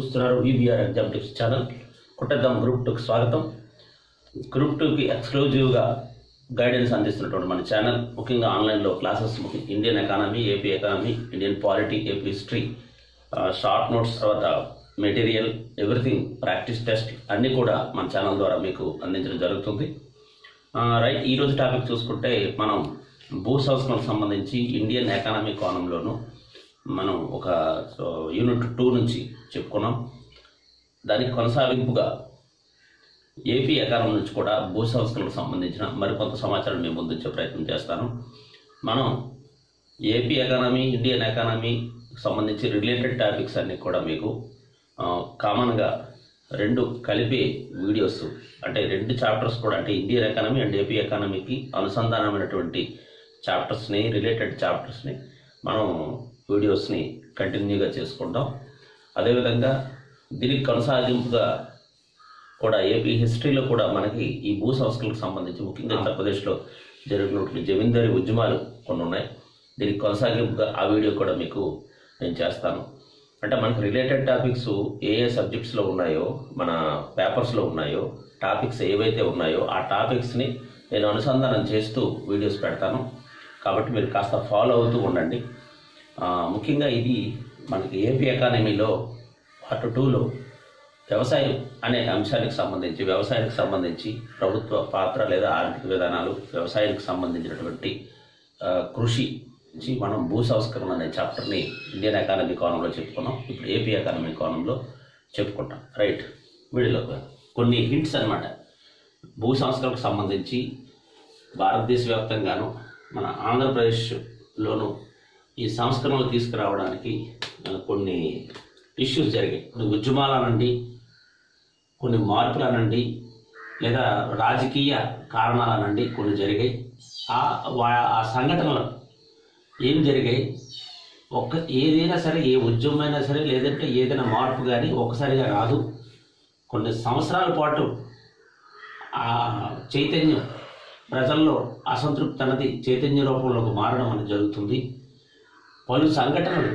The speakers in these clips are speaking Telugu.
చూస్తున్నారు విబిఆర్ ఎగ్జామ్ టిప్స్ ఛానల్ కొట్టేద్దాం గ్రూప్ టూకి స్వాగతం గ్రూప్ టూకి ఎక్స్క్లూజివ్గా గైడెన్స్ అందిస్తున్నటువంటి మన ఛానల్ ముఖ్యంగా ఆన్లైన్లో classes Indian economy AP economy Indian polity AP history short notes తర్వాత మెటీరియల్ ఎవ్రీథింగ్ ప్రాక్టీస్ టెస్ట్ అన్నీ కూడా మన ఛానల్ ద్వారా మీకు అందించడం జరుగుతుంది ఆ, రైట్ ఈరోజు టాపిక్ చూసుకుంటే మనం భూ సంస్కరణకు సంబంధించి ఇండియన్ ఎకానమీ కోణంలోను మనం ఒక సో, యూనిట్ టూ నుంచి చెప్పుకున్నాం దానికి కొనసాగింపుగా ఏపీ ఎకానమీ నుంచి కూడా భూ సంస్కరణకు సంబంధించిన మరికొంత సమాచారం మేము ముందుంచే ప్రయత్నం చేస్తాను మనం ఏపీ ఎకానమీ ఇండియన్ ఎకానమీ సంబంధించి రిలేటెడ్ టాపిక్స్ అన్నీ కూడా మీకు ఆ, కామన్గా రెండు కలిపి వీడియోస్ అంటే రెండు చాప్టర్స్ కూడా అంటే ఇండియన్ ఎకానమీ అండ్ ఏపీ ఎకానమీకి అనుసంధానమైనటువంటి చాప్టర్స్ని రిలేటెడ్ చాప్టర్స్ని మనం వీడియోస్ని కంటిన్యూగా చేసుకుంటాం అదేవిధంగా దీనికి కొనసాగింపుగా కూడా ఏపీ హిస్టరీలో కూడా మనకి ఈ భూ సంస్కరణకు సంబంధించి ముఖ్యంగా ఆంధ్రప్రదేశ్లో జరిగినటువంటి జమీందారీ ఉద్యమాలు కొన్ని ఉన్నాయి దీనికి కొనసాగింపుగా ఆ వీడియో కూడా మీకు నేను చేస్తాను అంటే మనకు రిలేటెడ్ టాపిక్స్ ఏ ఏ సబ్జెక్ట్స్లో ఉన్నాయో మన పేపర్స్లో ఉన్నాయో టాపిక్స్ ఏవైతే ఉన్నాయో ఆ టాపిక్స్ని నేను అనుసంధానం చేస్తూ వీడియోస్ పెడతాను కాబట్టి మీరు కాస్త ఫాలో అవుతూ ఉండండి ఆ, ముఖ్యంగా ఇది మనకి ఏపీ ఎకానమీలో పార్ట్ టూలో వ్యవసాయం అనే అంశానికి సంబంధించి వ్యవసాయానికి సంబంధించి ప్రభుత్వ పాత్ర లేదా ఆర్థిక విధానాలు వ్యవసాయానికి సంబంధించినటువంటి ఆ, కృషి నుంచి మనం భూ సంస్కరణ అనే చాప్టర్ని ఇండియన్ ఎకానమీ కోణంలో చెప్పుకున్నాం ఇప్పుడు ఏపీ ఎకానమీ కోణంలో చెప్పుకుంటాం రైట్ వీడియోలో కొన్ని హింట్స్ అన్నమాట భూ సంస్కరణకు సంబంధించి భారతదేశ వ్యాప్తంగాను మన ఆంధ్రప్రదేశ్లోను ఈ సంస్కరణలు తీసుకురావడానికి ఆ, కొన్ని ఇష్యూస్ జరిగాయి కొన్ని ఉద్యమాలు అనండి కొన్ని మార్పులు అనండి లేదా రాజకీయ కారణాలు అనండి కొన్ని జరిగాయి ఆ వా- ఆ సంఘటనలు ఏం జరిగాయి ఒక్క ఏదైనా సరే ఏ ఉద్యమమైనా సరే లేదంటే ఏదైనా మార్పు కానీ ఒక్కసారిగా రాదు కొన్ని సంవత్సరాల పాటు ఆ చైతన్యం ప్రజల్లో అసంతృప్తి అన్నది చైతన్య రూపంలోకి మారడం అనేది జరుగుతుంది పలు సంఘటనలు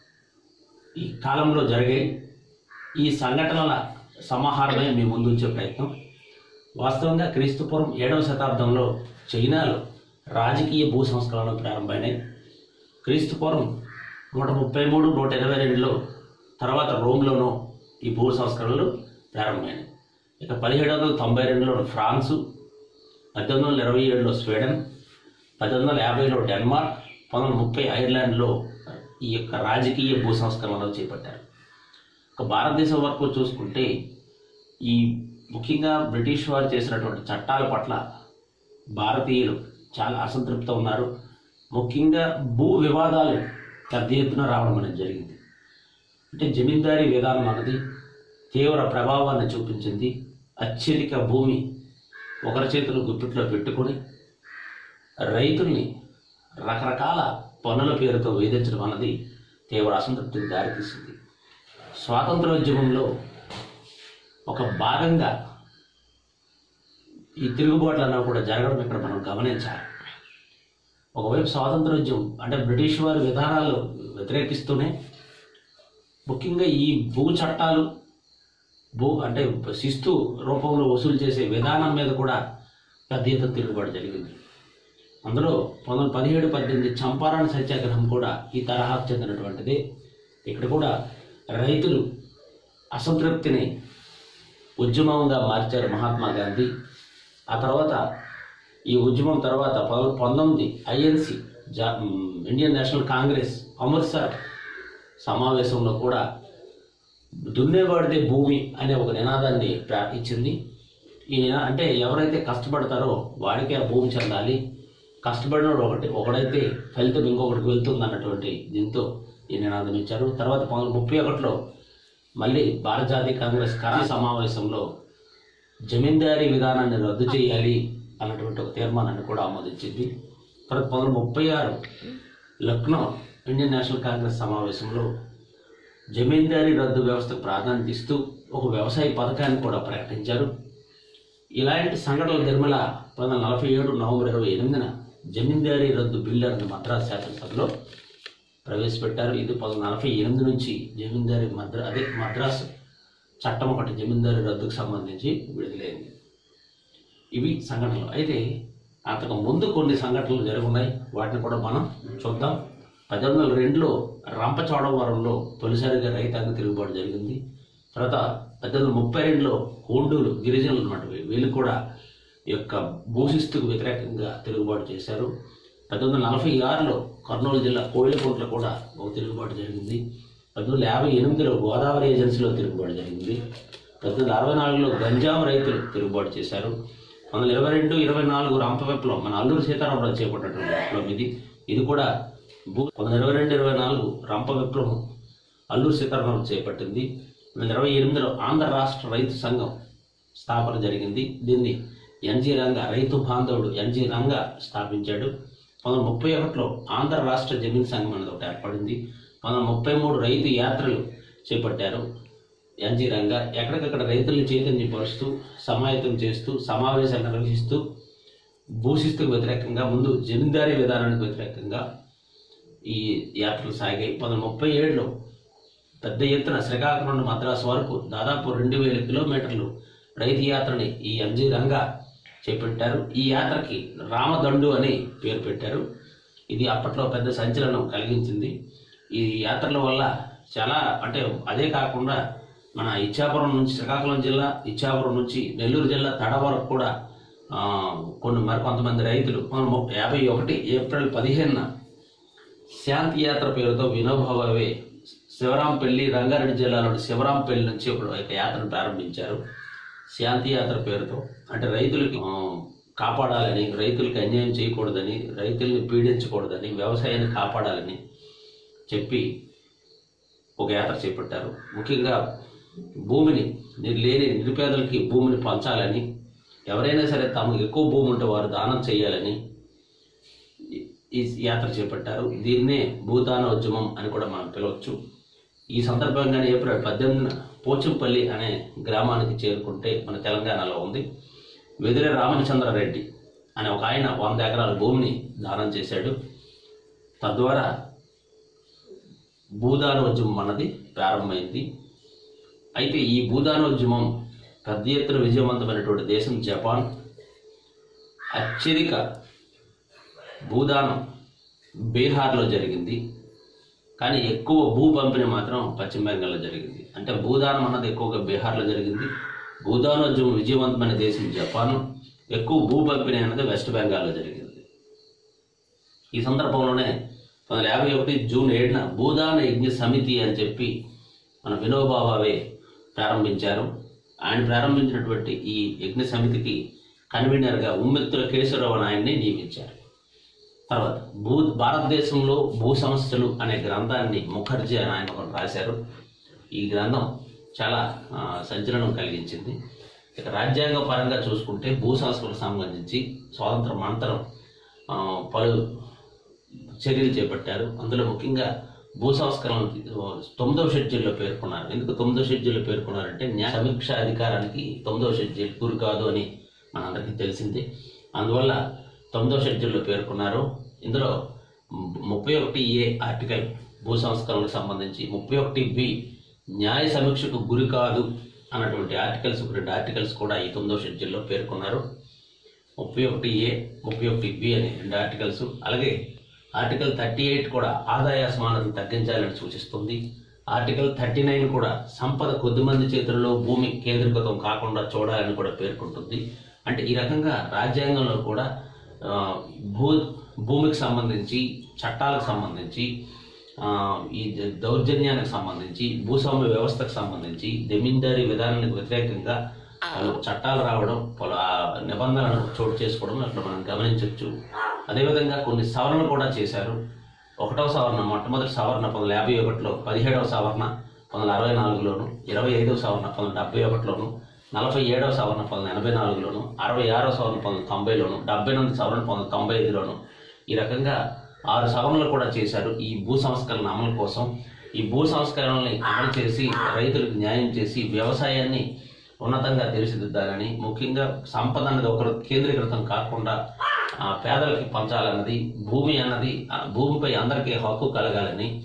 ఈ కాలంలో జరిగాయి ఈ సంఘటనల సమాహారమే మీ ముందు ఉంచే ప్రయత్నం వాస్తవంగా క్రీస్తుపూర్వం ఏడవ శతాబ్దంలో చైనాలో రాజకీయ భూ సంస్కరణలు ప్రారంభమైనాయి క్రీస్తుపూర్వం నూట ముప్పై మూడు నూట ఇరవై రెండులో తర్వాత రోమ్లోనూ ఈ భూ సంస్కరణలు ప్రారంభమైనాయి ఇక పదిహేడు వందల తొంభై రెండులో ఫ్రాన్సు పద్దెనిమిది వందల ఇరవై ఏడులో స్వీడన్ పద్దెనిమిది వందల యాభైలో డెన్మార్క్ పంతొమ్మిది వందల ముప్పై ఐర్లాండ్లో ఈ యొక్క రాజకీయ భూ సంస్కరణలు చేపట్టారు ఇక భారతదేశం వరకు చూసుకుంటే ఈ ముఖ్యంగా బ్రిటిష్ వారు చేసినటువంటి చట్టాల పట్ల భారతీయులు చాలా అసంతృప్తి ఉన్నారు ముఖ్యంగా భూ వివాదాలు పెద్ద ఎత్తున రావడం అనేది జరిగింది అంటే జమీందారీ విధానం అన్నది తీవ్ర ప్రభావాన్ని చూపించింది అత్యధిక భూమి ఒకరి చేతులు గుప్పిట్లో పెట్టుకొని రైతుల్ని రకరకాల పన్నుల పేరుతో వేధించడం అన్నది తీవ్ర అసంతృప్తికి దారితీసింది స్వాతంత్రోద్యమంలో ఒక భాగంగా ఈ తిరుగుబాట్లు అన్నవి కూడా జరగడం ఇక్కడ మనం గమనించాలి ఒకవైపు స్వాతంత్రోద్యమం అంటే బ్రిటిష్ వారి విధానాలు వ్యతిరేకిస్తూనే ముఖ్యంగా ఈ భూ చట్టాలు భూ అంటే శిస్తు రూపంలో వసూలు చేసే విధానం మీద కూడా పెద్ద ఎత్తున తిరుగుబాటు జరిగింది అందులో పంతొమ్మిది పదిహేడు పద్దెనిమిది చంపారణ సత్యాగ్రహం కూడా ఈ తరహాకు చెందినటువంటిది ఇక్కడ కూడా రైతులు అసంతృప్తిని ఉద్యమంగా మార్చారు మహాత్మా గాంధీ ఆ తర్వాత ఈ ఉద్యమం తర్వాత ప- పంతొమ్మిది ఐఎన్సి జా మ్, ఇండియన్ నేషనల్ కాంగ్రెస్ అమృత్సర్ సమావేశంలో కూడా దున్నేవాడిదే భూమి అనే ఒక నినాదాన్ని ప్రా- ఇచ్చింది ఈ నినా అంటే ఎవరైతే కష్టపడతారో వాడికే ఆ భూమి చెందాలి కష్టపడినోడు ఒకటి ఒకడైతే ఫలితం ఇంకొకటికి వెళ్తుంది అన్నటువంటి దీంతో ఈ నినాదం ఇచ్చారు తర్వాత పంతొమ్మిది ముప్పై ఒకటిలో మళ్ళీ భారత జాతీయ కాంగ్రెస్ కరా సమావేశంలో జమీందారీ విధానాన్ని రద్దు చేయాలి అన్నటువంటి ఒక తీర్మానాన్ని కూడా ఆమోదించింది తర్వాత పంతొమ్మిది ముప్పై ఆరు లక్నో ఇండియన్ నేషనల్ కాంగ్రెస్ సమావేశంలో జమీందారీ రద్దు వ్యవస్థకు ప్రాధాన్యత ఇస్తూ ఒక వ్యవసాయ పథకాన్ని కూడా ప్రకటించారు ఇలాంటి సంఘటనల నిర్మల పంతొమ్మిది వందల నలభై ఏడు నవంబర్ ఇరవై ఎనిమిదిన జమీందారీ రద్దు బిల్లు అన్న మద్రాస్ శాసనసభలో ప్రవేశపెట్టారు ఇది పంతొమ్మిది వందల నలభై ఎనిమిది నుంచి జమీందారీ మద్రా అదే మద్రాసు చట్టం ఒకటి జమీందారు రద్దుకు సంబంధించి విడుదలైంది ఇవి సంఘటనలు అయితే అంతకు ముందు కొన్ని సంఘటనలు జరుగున్నాయి వాటిని కూడా మనం చూద్దాం పద్దెనిమిది వందల రెండులో రంపచోడవరంలో తొలిసారిగా రైతాంగ తిరుగుబాటు జరిగింది తర్వాత పద్దెనిమిది వందల ముప్పై రెండులో హోండూలు గిరిజనులు అన్నమాట వీళ్ళు కూడా ఈ యొక్క భూశిస్తుకు వ్యతిరేకంగా తిరుగుబాటు చేశారు పద్దెనిమిది వందల నలభై ఆరులో కర్నూలు జిల్లా కోయిలకుంట్ల కూడా ఒక తిరుగుబాటు జరిగింది పద్దెనిమిది వందల యాభై ఎనిమిదిలో గోదావరి ఏజెన్సీలో తిరుగుబాటు జరిగింది పద్దెనిమిది వందల అరవై నాలుగులో గంజాం రైతులు తిరుగుబాటు చేశారు పంతొమ్మిది వందల ఇరవై రెండు ఇరవై నాలుగు రంప విప్లవం మన అల్లూరు సీతారామరాజు చేపట్టినటువంటి విప్లవం ఇది ఇది కూడా భూ పంతొమ్మిది వందల ఇరవై రెండు ఇరవై నాలుగు రంప విప్లవం అల్లూరు సీతారామరాజు చేపట్టింది పంతొమ్మిది వందల ఇరవై ఎనిమిదిలో ఆంధ్ర రాష్ట్ర రైతు సంఘం స్థాపన జరిగింది దీన్ని ఎన్జి రంగ రైతు బాంధవుడు ఎన్జి రంగ స్థాపించాడు పంతొమ్మిది వందల ముప్పై ఒకటిలో ఆంధ్ర రాష్ట్ర జమీన్ సంఘం అనేది ఒకటి ఏర్పడింది పంతొమ్మిది వందల ముప్పై మూడు రైతు యాత్రలు చేపట్టారు ఎన్జి రంగ ఎక్కడికక్కడ రైతుల్ని చైతన్యపరుస్తూ సమాయత్తం చేస్తూ సమావేశాలు నిర్వహిస్తూ భూశిస్తుకు వ్యతిరేకంగా ముందు జమీందారీ విధానానికి వ్యతిరేకంగా ఈ యాత్రలు సాగాయి పంతొమ్మిది వందల ముప్పై ఏడులో పెద్ద ఎత్తున శ్రీకాకుళం నుండి మద్రాసు వరకు దాదాపు రెండు వేల కిలోమీటర్లు రైతు యాత్రని ఈ ఎంజి రంగా చేపట్టారు ఈ యాత్రకి రామదండు అని పేరు పెట్టారు ఇది అప్పట్లో పెద్ద సంచలనం కలిగించింది ఈ యాత్రల వల్ల చాలా అంటే అదే కాకుండా మన ఇచ్చాపురం నుంచి శ్రీకాకుళం జిల్లా ఇచ్చాపురం నుంచి నెల్లూరు జిల్లా తడ వరకు కూడా ఆ, కొన్ని మరి కొంతమంది రైతులు మనం యాభై ఒకటి ఏప్రిల్ పదిహేనున శాంతి యాత్ర పేరుతో వినోభావే శివరాంపల్లి రంగారెడ్డి జిల్లాలోని శివరాంపల్లి నుంచి ఒక ఒక యాత్రను ప్రారంభించారు శాంతి యాత్ర పేరుతో అంటే రైతులకి ఆ, కాపాడాలని రైతులకి అన్యాయం చేయకూడదని రైతుల్ని పీడించకూడదని వ్యవసాయాన్ని కాపాడాలని చెప్పి ఒక యాత్ర చేపట్టారు ముఖ్యంగా భూమిని నిర్- లేని నిరుపేదలకి భూమిని పంచాలని ఎవరైనా సరే తమకు ఎక్కువ భూమి ఉంటే వారు దానం చేయాలని ఈ- ఈ యాత్ర చేపట్టారు దీన్నే భూదాన ఉద్యమం అని కూడా మనం పిలవచ్చు ఈ సందర్భంగానే ఏప్రిల్ పద్దెనిమిదిన పోచంపల్లి అనే గ్రామానికి చేరుకుంటే మన తెలంగాణలో ఉంది వెదిరే రామచంద్రారెడ్డి అనే ఒక ఆయన వంద ఎకరాల భూమిని దానం చేశాడు తద్వారా భూదానోద్యమం అన్నది ప్రారంభమైంది అయితే ఈ భూదానోద్యమం పెద్ద ఎత్తున విజయవంతమైనటువంటి దేశం జపాన్ అత్యధిక భూదానం బీహార్లో జరిగింది కానీ ఎక్కువ భూ పంపిణీ మాత్రం పశ్చిమ బెంగాల్లో జరిగింది అంటే భూదానం అన్నది ఎక్కువగా బీహార్లో జరిగింది భూదానోద్యమం విజయవంతమైన దేశం జపాన్ ఎక్కువ భూ పంపిణీ అన్నది వెస్ట్ బెంగాల్లో జరిగింది ఈ సందర్భంలోనే పంతొమ్మిది వందల యాభై ఒకటి జూన్ ఏడున భూదాన యజ్ఞ సమితి అని చెప్పి మన వినోబా భావే ప్రారంభించారు ఆయన ప్రారంభించినటువంటి ఈ యజ్ఞ సమితికి కన్వీనర్గా ఉమ్మెత్తుల కేశవరావు అని ఆయన్ని నియమించారు తర్వాత భూ భారతదేశంలో భూ సమస్యలు అనే గ్రంథాన్ని ముఖర్జీ అని ఆయన ఒకరు రాశారు ఈ గ్రంథం చాలా ఆ, సంచలనం కలిగించింది ఇక రాజ్యాంగ పరంగా చూసుకుంటే భూ సంస్కరణకు సంబంధించి స్వాతంత్రం అనంతరం ఆ, పలు చర్యలు చేపట్టారు అందులో ముఖ్యంగా భూ సంస్కరణ తొమ్మిదవ షెడ్యూల్లో పేర్కొన్నారు ఎందుకు తొమ్మిదవ షెడ్యూల్లో పేర్కొన్నారంటే న్యాయ సమీక్ష అధికారానికి తొమ్మిదవ షెడ్యూల్ గురి కాదు అని మనందరికీ తెలిసింది అందువల్ల తొమ్మిదవ షెడ్యూల్లో పేర్కొన్నారు ఇందులో ముప్పై ఒకటి ఏ ఆర్టికల్ భూ సంస్కరణకు సంబంధించి ముప్పై ఒకటి బి న్యాయ సమీక్షకు గురి కాదు అన్నటువంటి ఆర్టికల్స్ రెండు ఆర్టికల్స్ కూడా ఈ తొమ్మిదవ షెడ్యూల్లో పేర్కొన్నారు ముప్పై ఒకటి ఏ ముప్పై ఒకటి బి అనే రెండు ఆర్టికల్స్ అలాగే ఆర్టికల్ థర్టీ ఎయిట్ కూడా ఆదాయ అసమానతను తగ్గించాలని సూచిస్తుంది ఆర్టికల్ థర్టీ నైన్ కూడా సంపద కొద్దిమంది చేతుల్లో భూమి కేంద్రీకృతం కాకుండా చూడాలని కూడా పేర్కొంటుంది అంటే ఈ రకంగా రాజ్యాంగంలో కూడా ఆ, భూ భూమికి సంబంధించి చట్టాలకు సంబంధించి ఆ, ఈ ద- దౌర్జన్యానికి సంబంధించి భూస్వామ్య వ్యవస్థకు సంబంధించి జమీందారీ విధానానికి వ్యతిరేకంగా పలు చట్టాలు రావడం పలు ఆ నిబంధనలను చోటు చేసుకోవడం అట్లా మనం గమనించవచ్చు అదేవిధంగా కొన్ని సవరణలు కూడా చేశారు ఒకటవ సవరణ మొట్టమొదటి సవరణ పంతొమ్మిది వందల యాభై ఒకటిలో పదిహేడవ సవరణ పంతొమ్మిది వందల అరవై నాలుగులోను ఇరవై ఐదవ సవరణ పంతొమ్మిది వందల డెబ్బై ఒకటిలోను నలభై ఏడవ సవరణ పంతొమ్మిది వందల ఎనభై నాలుగులోను అరవై ఆరవ సవరణ పంతొమ్మిది వందల తొంభైలోను డెబ్బై ఎనిమిది సవరణ పంతొమ్మిది వందల తొంభై ఐదులోను ఈ రకంగా ఆరు సవరణలు కూడా చేశారు ఈ భూ సంస్కరణ అమలు కోసం ఈ భూ సంస్కరణల్ని అమలు చేసి రైతులకు న్యాయం చేసి వ్యవసాయాన్ని ఉన్నతంగా తీర్చిదిద్దాలని ముఖ్యంగా సంపద అన్నది ఒకరు కేంద్రీకృతం కాకుండా ఆ, పేదలకి పంచాలన్నది భూమి అన్నది ఆ, భూమిపై అందరికీ హక్కు కలగాలని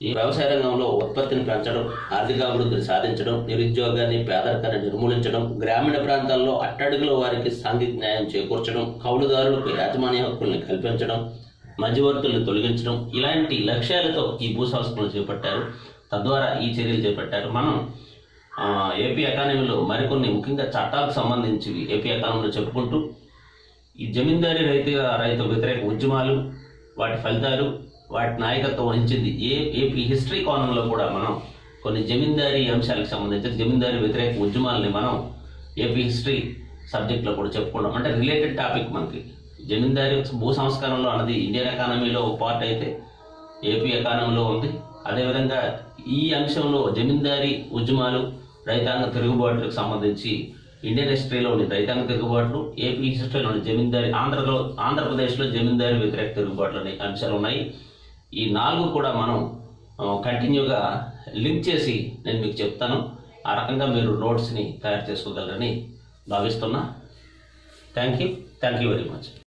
ఈ వ్యవసాయ రంగంలో ఉత్పత్తిని పెంచడం ఆర్థికాభివృద్ధిని సాధించడం నిరుద్యోగాన్ని పేదరికాన్ని నిర్మూలించడం గ్రామీణ ప్రాంతాల్లో అట్టడుగుల వారికి సాంఘిక న్యాయం చేకూర్చడం కౌలుదారులకు యాజమాన్య హక్కుల్ని కల్పించడం మధ్యవర్తుల్ని తొలగించడం ఇలాంటి లక్ష్యాలతో ఈ భూ సంస్కరణలు చేపట్టారు తద్వారా ఈ చర్యలు చేపట్టారు మనం ఆ, ఏపీ ఎకానమీలో మరికొన్ని ముఖ్యంగా చట్టాలకు సంబంధించి ఏపీ ఎకానమీలో చెప్పుకుంటూ ఈ జమీందారీ రైతు రైతు వ్యతిరేక ఉద్యమాలు వాటి ఫలితాలు వాటి నాయకత్వం వహించింది ఏ ఏపీ హిస్టరీ కోణంలో కూడా మనం కొన్ని జమీందారీ అంశాలకు సంబంధించి జమీందారీ వ్యతిరేక ఉద్యమాలని మనం ఏపీ హిస్టరీ సబ్జెక్ట్లో కూడా చెప్పుకున్నాం అంటే రిలేటెడ్ టాపిక్ మనకి జమీందారీ భూ సంస్కరణలో అన్నది ఇండియన్ ఎకానమీలో ఒక పార్ట్ అయితే ఏపీ ఎకానమీలో ఉంది అదేవిధంగా ఈ అంశంలో జమీందారీ ఉద్యమాలు రైతాంగ తిరుగుబాట్లకు సంబంధించి ఇండియన్ హిస్టరీలోని రైతాంగ తిరుగుబాట్లు ఏపీ హిస్టరీలోని జమీందారీ ఆంధ్రలో ఆంధ్రప్రదేశ్లో జమీందారీ వ్యతిరేక తిరుగుబాట్లు అనే అంశాలు ఉన్నాయి ఈ నాలుగు కూడా మనం కంటిన్యూగా లింక్ చేసి నేను మీకు చెప్తాను ఆ రకంగా మీరు నోట్స్ని తయారు చేసుకోగలరని భావిస్తున్నా thank you thank you very much